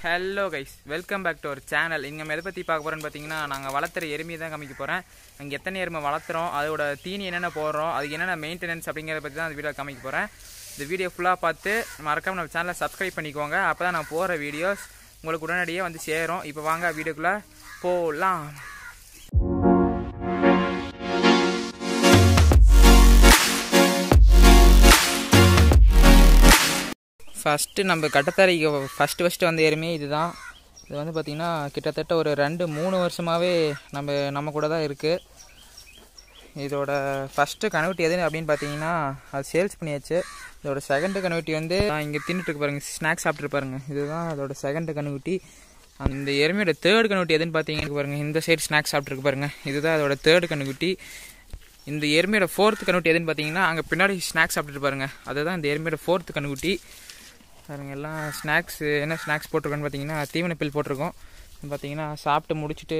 hello guys welcome back to our channel இங்கே எதை பற்றி பார்க்க போகிறோன்னு பார்த்தீங்கன்னா நாங்கள் வளர்த்துற எருமையை தான் காமிக்க போகிறேன் அங்கே எத்தனை எருமை வளர்த்துறோம் அதோட தீனி என்னென்ன போடுறோம் அதுக்கு என்னென்ன மெயின்டெனன்ஸ் அப்படிங்கிறத பற்றி தான் அந்த வீடியோ காமிக்க போகிறேன் இந்த வீடியோ ஃபுல்லாக பார்த்து மறக்காம நம்ம சேனலை சப்ஸ்கிரைப் பண்ணிக்கோங்க அப்போ தான் நான் போகிற வீடியோஸ் உங்களுக்கு உடனடியே வந்து சேரும் இப்போ வாங்க வீடியோக்குள்ளே போகலாம் ஃபஸ்ட்டு நம்ம கட்டத்தரைக்கு ஃபஸ்ட்டு ஃபஸ்ட்டு வந்த எருமே இதுதான் இது வந்து பார்த்திங்கன்னா கிட்டத்தட்ட ஒரு ரெண்டு மூணு வருஷமாகவே நம்ம நம்ம கூட தான் இருக்குது இதோட ஃபஸ்ட்டு கன்வெர்ட்டி எது அப்படின்னு பார்த்தீங்கன்னா அது சேல்ஸ் பண்ணியாச்சு இதோட செகண்டு கன்வெர்ட்டி வந்து இங்கே தின்னுட்டு பாருங்க ஸ்நாக்ஸ் சாப்பிட்டு பாருங்க இதுதான் அதோட செகண்டு கன்வெர்ட்டி அந்த எருமையோட தேர்ட் கன்வெர்ட்டி எதுன்னு பார்த்தீங்கன்னா பாருங்க இந்த சைடு ஸ்நாக்ஸ் சாப்பிட்ருக்கு பாருங்க இதுதான் அதோட தேர்ட் கன்வெர்ட்டி இந்த எருமையோட ஃபோர்த் கன்வெர்ட்டி எதுன்னு பார்த்தீங்கன்னா அங்கே பின்னாடி ஸ்நாக்ஸ் சாப்பிட்டுட்டு பாருங்க அதுதான் இந்த எருமையோட ஃபோர்த் கன்வெர்ட்டி பாருங்க எல்லாம் ஸ்நாக்ஸ் என்ன ஸ்நாக்ஸ் போட்டிருக்கோன்னு பார்த்தீங்கன்னா தீவன பில் போட்டிருக்கோம் பார்த்தீங்கன்னா சாப்பிட்டு முடிச்சுட்டு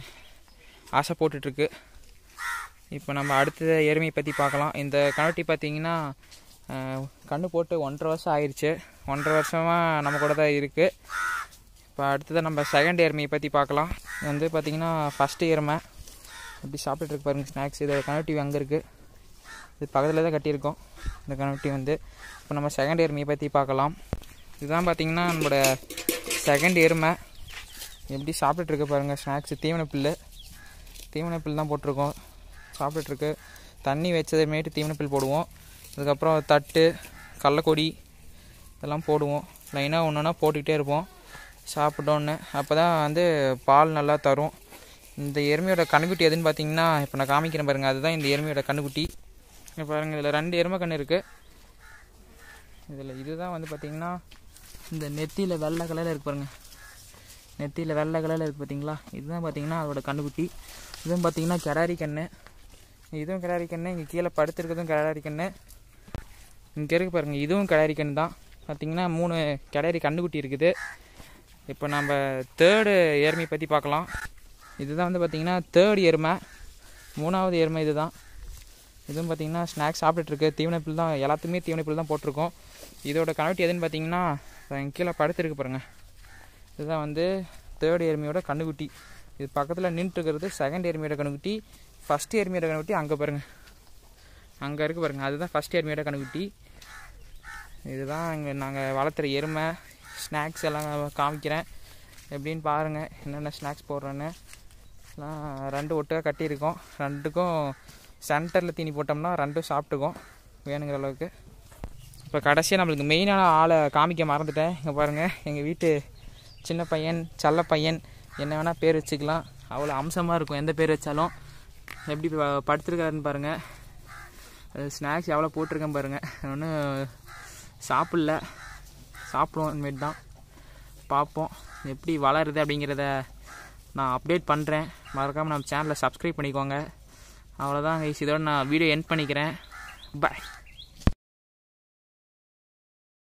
ஆசை போட்டுட்ருக்கு இப்போ நம்ம அடுத்த எருமையை பற்றி பார்க்கலாம் இந்த கனவட்டி பார்த்தீங்கன்னா கண்ணு போட்டு ஒன்றரை வருஷம் ஆயிடுச்சு ஒன்றரை வருஷமாக நம்ம கூட தான் இருக்குது இப்போ அடுத்தது நம்ம செகண்ட் எருமையை பற்றி பார்க்கலாம் இது வந்து பார்த்திங்கன்னா ஃபஸ்ட்டு எருமை இப்படி சாப்பிட்டுட்டு பாருங்க ஸ்நாக்ஸ் இதோட கனவட்டி அங்கே இருக்குது இது பக்கத்தில் தான் கட்டியிருக்கோம் இந்த கனவட்டி வந்து இப்போ நம்ம செகண்ட் எருமையை பற்றி பார்க்கலாம் இதுதான் பார்த்திங்கன்னா நம்மளோட செகண்ட் எருமை எப்படி சாப்பிட்டுட்ருக்கு பாருங்கள் ஸ்நாக்ஸு தீவன புல் தீவன புல் தான் போட்டிருக்கோம் சாப்பிட்டுட்ருக்கு தண்ணி வச்சதுமேட்டு தீவன புல் போடுவோம் அதுக்கப்புறம் தட்டு கடலக்கொடி இதெல்லாம் போடுவோம் லைனாக ஒன்று ஒன்றா போட்டுக்கிட்டே இருப்போம் சாப்பிட்டோன்னு அப்போ தான் வந்து பால் நல்லா தரும் இந்த எருமையோட கண்ணுக்குட்டி எதுன்னு பார்த்தீங்கன்னா இப்போ நான் காமிக்கிறேன் பாருங்கள் அதுதான் இந்த எருமையோட கண்ணுக்குட்டி இங்கே பாருங்கள் இதில் ரெண்டு எருமை கண்ணு இருக்குது இதில் இதுதான் வந்து பார்த்திங்கன்னா இந்த நெத்தியில் வெள்ளை கலரில் இருக்கு பாருங்க நெத்தியில் வெள்ளை கலரில் இருக்குது பார்த்தீங்களா இதுதான் பார்த்தீங்கன்னா அதோட கண்ணுக்குட்டி இதுவும் பார்த்தீங்கன்னா கிடாரி கண்ணு இதுவும் கிடாரி கண்ணு இங்கே கீழே படுத்துருக்கிறதும் கிடாரி கண்ணு இங்கே இருக்கு பாருங்க இதுவும் கிடாரி கண்ணு தான் பார்த்தீங்கன்னா மூணு கிடாரி கண்ணுக்குட்டி இருக்குது இப்போ நம்ம தேர்டு எருமை பற்றி பார்க்கலாம் இதுதான் வந்து பார்த்திங்கன்னா தேர்ட் எருமை மூணாவது எருமை இதுதான் இதுவும் பார்த்தீங்கன்னா ஸ்நாக்ஸ் சாப்பிட்டுட்ருக்கு தீவனப்பில் தான் எல்லாத்துக்குமே தீவனப்பில் தான் போட்டிருக்கோம் இதோட கனவட்டி எதுன்னு பார்த்தீங்கன்னா கீழே படுத்துருக்கு பாருங்க இதுதான் வந்து தேர்ட் எருமையோட கண்ணுக்குட்டி இது பக்கத்தில் நின்றுட்டுருக்கிறது செகண்ட் எருமையோட கண்ணுக்குட்டி ஃபஸ்ட் எருமையோட கண்ணுக்குட்டி அங்கே பாருங்கள் அங்கே இருக்குது பாருங்கள் அதுதான் ஃபஸ்ட் எருமையோட கண்ணுக்குட்டி இதுதான் இங்கே நாங்கள் வளர்த்துற எருமை ஸ்நாக்ஸ் எல்லாம் காமிக்கிறேன் எப்படின்னு பாருங்கள் என்னென்ன ஸ்நாக்ஸ் போடுறேன்னு எல்லாம் ரெண்டு ஒட்டுக்காக கட்டியிருக்கோம் ரெண்டுக்கும் சென்டரில் தீனி போட்டோம்னா ரெண்டும் சாப்பிட்டுக்கும் வேணுங்கிற அளவுக்கு இப்போ கடைசியாக நம்மளுக்கு மெயினான ஆளை காமிக்க மறந்துட்டேன் இங்கே பாருங்கள் எங்கள் வீட்டு சின்ன பையன் செல்ல பையன் என்ன வேணால் பேர் வச்சுக்கலாம் அவ்வளோ அம்சமாக இருக்கும் எந்த பேர் வச்சாலும் எப்படி படுத்துருக்காருன்னு பாருங்கள் ஸ்நாக்ஸ் எவ்வளோ போட்டிருக்கேன் பாருங்கள் ஒன்றும் சாப்பிடல சாப்பிடுவோம் இனிமேட்டு தான் பார்ப்போம் எப்படி வளருது அப்படிங்கிறத நான் அப்டேட் பண்ணுறேன் மறக்காமல் நம்ம சேனலை சப்ஸ்கிரைப் பண்ணிக்கோங்க அவ்வளோதான் கைஸ் இதோட நான் வீடியோ எண்ட் பண்ணிக்கிறேன் பாய்